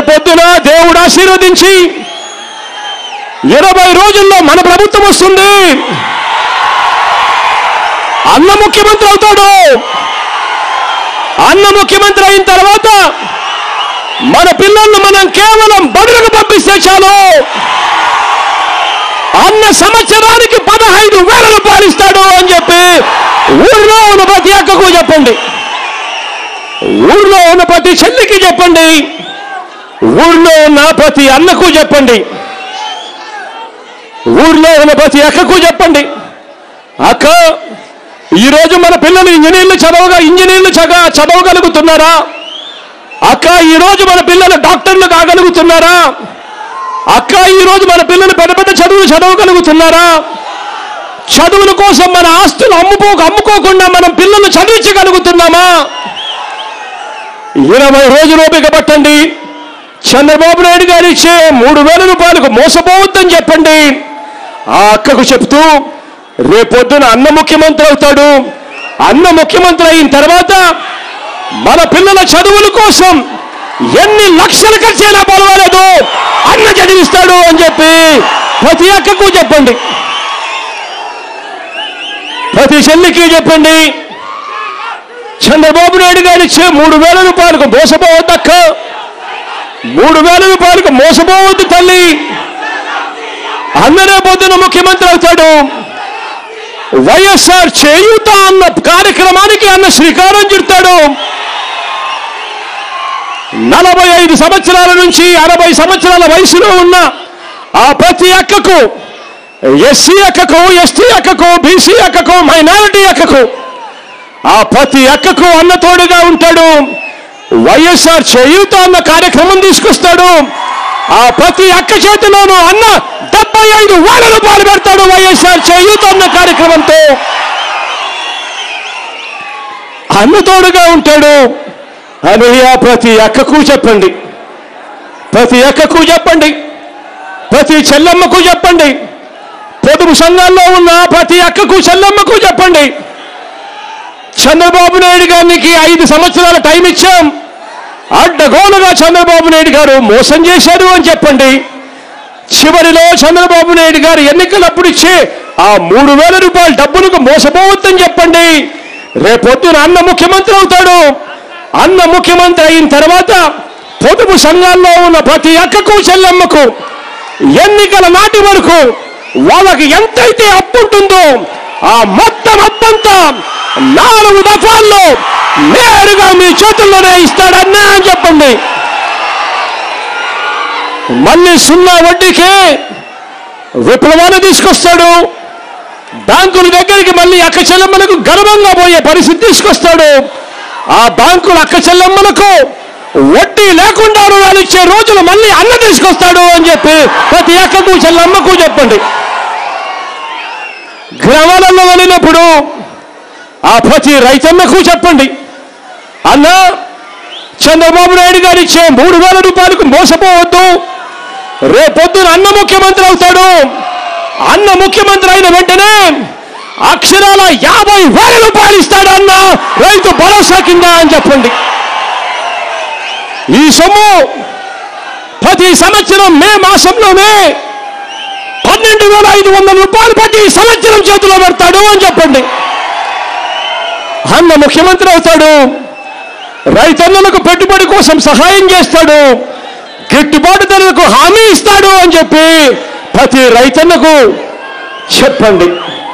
రేపొద్దున దేవుడు ఆశీర్వదించి ఇరవై రోజుల్లో మన ప్రభుత్వం వస్తుంది అన్న ముఖ్యమంత్రి అవుతాడు అన్న ముఖ్యమంత్రి అయిన తర్వాత మన పిల్లల్ని మనం కేవలం బడులకు పంపిస్తే చాలు అన్న సంవత్సరానికి పదహైదు వేల రూపాయలు ఇస్తాడు అని చెప్పి ఊళ్ళో ఉన్న ప్రతి అక్కకు చెప్పండి ఊళ్ళో ఉన్న ప్రతి చెల్లికి చెప్పండి ఊళ్ళో ఉన్న ప్రతి అన్నకు చెప్పండి ఊళ్ళో ఉన్న ప్రతి అక్కకు చెప్పండి అక్క ఈరోజు మన పిల్లలు ఇంజనీర్లు చదవగా ఇంజనీర్లు చగ చదవగలుగుతున్నారా అక్క ఈరోజు మన పిల్లలు డాక్టర్లు కాగలుగుతున్నారా అక్క ఈరోజు మన పిల్లలు పెద్ద పెద్ద చదువులు చదవగలుగుతున్నారా చదువుల కోసం మన ఆస్తులు అమ్ముకో అమ్ముకోకుండా మనం పిల్లలు చదివించగలుగుతున్నామా ఇరవై రోజులు ఓపిక పట్టండి చంద్రబాబు నాయుడు గారు ఇచ్చే మూడు వేల రూపాయలకు మోసపోవద్దని చెప్పండి ఆ అక్కకు చెప్తూ రేపొద్దున అన్న ముఖ్యమంత్రి అవుతాడు అన్న ముఖ్యమంత్రి అయిన తర్వాత మన పిల్లల చదువుల కోసం ఎన్ని లక్షలు ఖర్చైనా పర్వాలేదు అన్న చదివిస్తాడు అని చెప్పి ప్రతి అక్కకు చెప్పండి ప్రతి చెల్లికి చెప్పండి చంద్రబాబు నాయుడు గారు ఇచ్చే మూడు వేల రూపాయలకు మోసపోవద్దు అక్క మూడు వేల రూపాయలకు మోసపోవద్దు తల్లి అందరే పొద్దున ముఖ్యమంత్రి అవుతాడు వైఎస్ఆర్ చేయూత అన్న కార్యక్రమానికి అన్న శ్రీకారం చుడతాడు నలభై ఐదు సంవత్సరాల నుంచి అరవై సంవత్సరాల వయసులో ఉన్న ఆ ప్రతి అక్కకు ఎస్సీ అక్కకు ఎస్టీ అక్కకు బీసీ అక్కకు మైనారిటీ అక్కకు ఆ ప్రతి అక్కకు అన్న తోడుగా ఉంటాడు వైఎస్ఆర్ చేయూత అన్న కార్యక్రమం తీసుకొస్తాడు ఆ ప్రతి అక్క చేతిలోనూ అన్న డెబ్బై ఐదు వేల రూపాయలు పెడతాడు వైఎస్ఆర్ చేయూత అన్న కార్యక్రమంతో అన్న తోడుగా ఉంటాడు అని ఆ ప్రతి అక్కకు చెప్పండి ప్రతి అక్కకు చెప్పండి ప్రతి చెల్లమ్మకు చెప్పండి పొదుపు సంఘాల్లో ఉన్న ప్రతి అక్కకు చెల్లమ్మకు చెప్పండి చంద్రబాబు నాయుడు గారికి ఐదు సంవత్సరాల టైం ఇచ్చాం అడ్డగోలుగా చంద్రబాబు నాయుడు గారు మోసం చేశారు అని చెప్పండి చివరిలో చంద్రబాబు నాయుడు గారు ఎన్నికలప్పుడు ఇచ్చే ఆ మూడు వేల రూపాయల డబ్బులకు మోసపోవద్దని చెప్పండి రేపొద్దున అన్న ముఖ్యమంత్రి అవుతాడు అన్న ముఖ్యమంత్రి అయిన తర్వాత పొదుపు సంఘాల్లో ఉన్న ప్రతి అక్కకు చెల్లెమ్మకు ఎన్నికల నాటి వరకు వాళ్ళకి ఎంతైతే అప్పు ఉంటుందో ఆ మొత్తం అప్పంతా నాలుగు దఫాల్లో నేరుగా మీ చేతుల్లోనే ఇస్తాడన్నా అని చెప్పండి మళ్ళీ సున్నా వడ్డీకి విప్లవాన్ని తీసుకొస్తాడు బ్యాంకుల దగ్గరికి మళ్ళీ అక్క చెల్లెమ్మలకు గర్వంగా పోయే పరిస్థితి తీసుకొస్తాడు ఆ బ్యాంకుల అక్క చెల్లెమ్మలకు వడ్డీ లేకుండా రుణాలు ఇచ్చే రోజులు మళ్ళీ అన్న తీసుకొస్తాడు అని చెప్పి ప్రతి అక్కకు చెల్లెమ్మకు చెప్పండి గ్రామాలలో వెళ్ళినప్పుడు ఆ ప్రతి రైతన్నకు చెప్పండి అన్న చంద్రబాబు నాయుడు గారు ఇచ్చే మూడు వేల రూపాయలకు మోసపోవద్దు రేపొద్దున అన్న ముఖ్యమంత్రి అవుతాడు అన్న ముఖ్యమంత్రి అయిన వెంటనే అక్షరాల యాభై వేల రూపాయలు ఇస్తాడు అన్న రైతు భరోసా కింద అని చెప్పండి ఈ సొమ్ము ప్రతి సంవత్సరం మే మాసంలోనే పన్నెండు వేల ఐదు వందల రూపాయలు ప్రతి సంవత్సరం చేతిలో పెడతాడు అని చెప్పండి అన్న ముఖ్యమంత్రి అవుతాడు రైతన్నులకు పెట్టుబడి కోసం సహాయం చేస్తాడు గిట్టుబాటు ధరలకు హామీ ఇస్తాడు అని చెప్పి ప్రతి రైతన్నకు చెప్పండి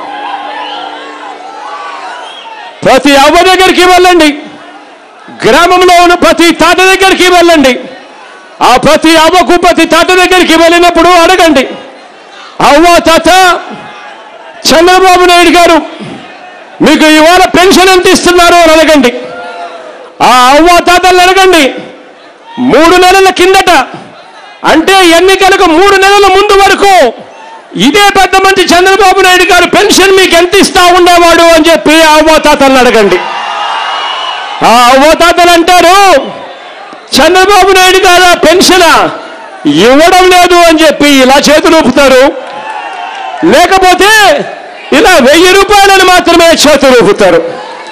ప్రతి అవ్వ దగ్గరికి వెళ్ళండి గ్రామంలో ఉన్న ప్రతి తాత దగ్గరికి వెళ్ళండి ఆ ప్రతి అవ్వకు ప్రతి తాత దగ్గరికి వెళ్ళినప్పుడు అడగండి అవ్వ తాత చంద్రబాబు నాయుడు గారు మీకు ఇవాళ పెన్షన్ ఎంత ఇస్తున్నారు అని అడగండి ఆ అవ్వ తాతలు అడగండి మూడు నెలల కిందట అంటే ఎన్నికలకు మూడు నెలల ముందు వరకు ఇదే పెద్ద మంచి చంద్రబాబు నాయుడు గారు పెన్షన్ మీకు ఎంత ఇస్తా ఉండేవాడు అని చెప్పి ఆ అవ్వ తాతలను అడగండి ఆ అవ్వ తాతలు అంటారు చంద్రబాబు నాయుడు గారు ఆ పెన్షన్ ఇవ్వడం లేదు అని చెప్పి ఇలా చేతులు ఊపుతారు లేకపోతే ఇలా వెయ్యి రూపాయలని మాత్రమే చేతులు ఊపుతారు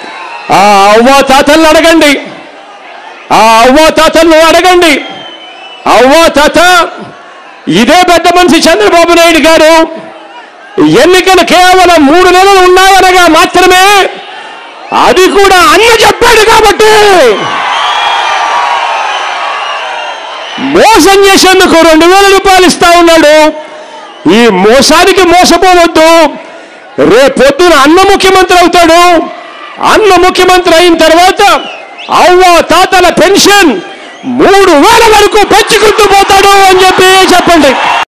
ఆ అవ్వ తాతలను అడగండి ఆ అవ్వ తాతలను అడగండి అవ్వ తాత ఇదే పెద్ద మనిషి చంద్రబాబు నాయుడు గారు ఎన్నికలు కేవలం మూడు నెలలు ఉన్నాయనగా మాత్రమే అది కూడా అన్న చెప్పాడు కాబట్టి మోసం చేసేందుకు రెండు వేల రూపాయలు ఇస్తా ఉన్నాడు ఈ మోసానికి మోసపోవద్దు రేపొద్దున అన్న ముఖ్యమంత్రి అవుతాడు అన్న ముఖ్యమంత్రి అయిన తర్వాత అవ్వ తాతల పెన్షన్ మూడు వేల వరకు పెంచుకుంటూ పోతాడు అని చెప్పి చెప్పండి